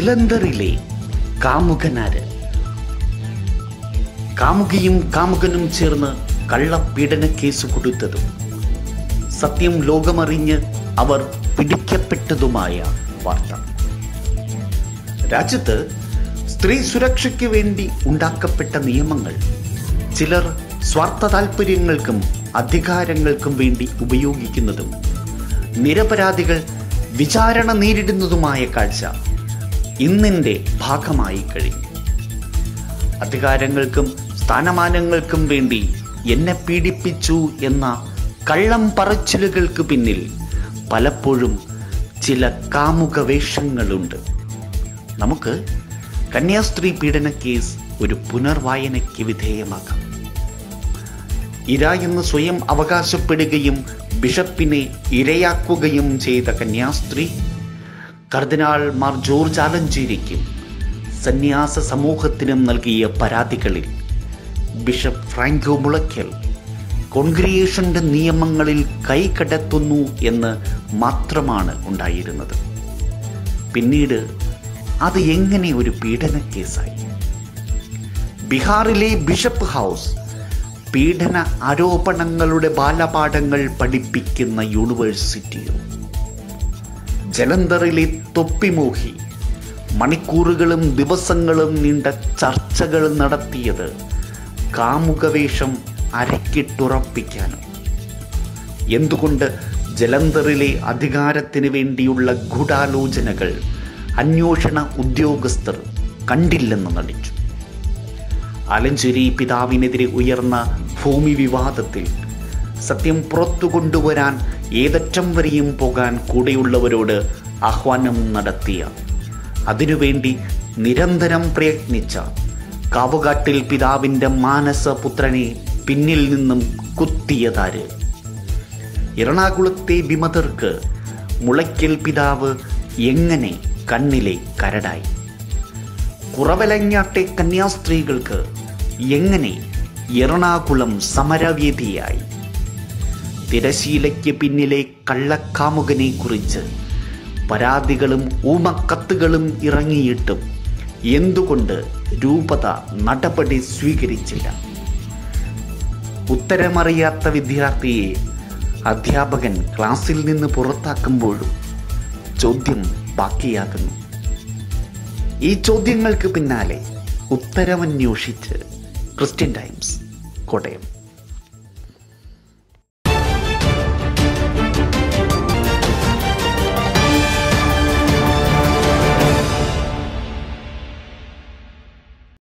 ജലന്ധറിലെ കാമുകനാര് കാമുകിയും കാമുകനും ചേർന്ന് കള്ളപീഡന കേസ് കൊടുത്തതും സത്യം ലോകമറിഞ്ഞ് അവർ പിടിക്കപ്പെട്ടതുമായ വാർത്ത രാജ്യത്ത് സ്ത്രീ സുരക്ഷയ്ക്ക് വേണ്ടി ഉണ്ടാക്കപ്പെട്ട നിയമങ്ങൾ ചിലർ സ്വാർത്ഥ താല്പര്യങ്ങൾക്കും അധികാരങ്ങൾക്കും വേണ്ടി ഉപയോഗിക്കുന്നതും നിരപരാധികൾ വിചാരണ നേരിടുന്നതുമായ കാഴ്ച ഇന്നിൻ്റെ ഭാഗമായി കഴിഞ്ഞു അധികാരങ്ങൾക്കും സ്ഥാനമാനങ്ങൾക്കും വേണ്ടി എന്നെ പീഡിപ്പിച്ചു എന്ന കള്ളം പറച്ചിലുകൾക്ക് പിന്നിൽ പലപ്പോഴും ചില കാമുക വേഷങ്ങളുണ്ട് നമുക്ക് കന്യാസ്ത്രീ പീഡന കേസ് ഒരു പുനർവായനയ്ക്ക് വിധേയമാക്കാം ഇര എന്ന് സ്വയം അവകാശപ്പെടുകയും ബിഷപ്പിനെ ഇരയാക്കുകയും ചെയ്ത കന്യാസ്ത്രീ കർദിനാൾ മാർ ജോർജ് ആലഞ്ചേരിക്കും സന്യാസ സമൂഹത്തിനും നൽകിയ പരാതികളിൽ ബിഷപ്പ് ഫ്രാങ്കോ മുളയ്ക്കൽ കോൺഗ്രിയേഷന്റെ നിയമങ്ങളിൽ കൈകടത്തുന്നു എന്ന് മാത്രമാണ് ഉണ്ടായിരുന്നത് പിന്നീട് അത് എങ്ങനെ ഒരു പീഡന കേസായി ബീഹാറിലെ ബിഷപ്പ് ഹൗസ് പീഡന ആരോപണങ്ങളുടെ ബാലപാഠങ്ങൾ പഠിപ്പിക്കുന്ന യൂണിവേഴ്സിറ്റിയോ ജലന്ധറിലെ തൊപ്പിമോഹി മണിക്കൂറുകളും ദിവസങ്ങളും നീണ്ട ചർച്ചകൾ നടത്തിയത് കാമുകവേഷം അരക്കിട്ടുറപ്പിക്കാനും എന്തുകൊണ്ട് ജലന്ധറിലെ അധികാരത്തിന് വേണ്ടിയുള്ള ഗൂഢാലോചനകൾ അന്വേഷണ ഉദ്യോഗസ്ഥർ കണ്ടില്ലെന്ന് നടിച്ചു ആലഞ്ചേരി പിതാവിനെതിരെ ഉയർന്ന ഭൂമി വിവാദത്തിൽ സത്യം പുറത്തു കൊണ്ടുവരാൻ ഏതറ്റം വരെയും പോകാൻ കൂടെയുള്ളവരോട് ആഹ്വാനം നടത്തിയ അതിനുവേണ്ടി നിരന്തരം പ്രയത്നിച്ച കാവുകാട്ടിൽ പിതാവിൻ്റെ മാനസപുത്രനെ പിന്നിൽ നിന്നും കുത്തിയതാര് എറണാകുളത്തെ വിമതർക്ക് മുളയ്ക്കൽ പിതാവ് എങ്ങനെ കണ്ണിലെ കരടായി കുറവലങ്ങാട്ടെ കന്യാസ്ത്രീകൾക്ക് എങ്ങനെ എറണാകുളം സമരവേദിയായി തിരശീലയ്ക്ക് പിന്നിലെ കള്ളക്കാമുകനെ കുറിച്ച് പരാതികളും ഊമക്കത്തുകളും ഇറങ്ങിയിട്ടും എന്തുകൊണ്ട് രൂപത നടപടി സ്വീകരിച്ചില്ല ഉത്തരമറിയാത്ത വിദ്യാർത്ഥിയെ അധ്യാപകൻ ക്ലാസ്സിൽ നിന്ന് പുറത്താക്കുമ്പോഴും ചോദ്യം ബാക്കിയാകുന്നു ഈ ചോദ്യങ്ങൾക്ക് പിന്നാലെ ഉത്തരമന്വേഷിച്ച് ക്രിസ്ത്യൻ ടൈംസ് കോട്ടയം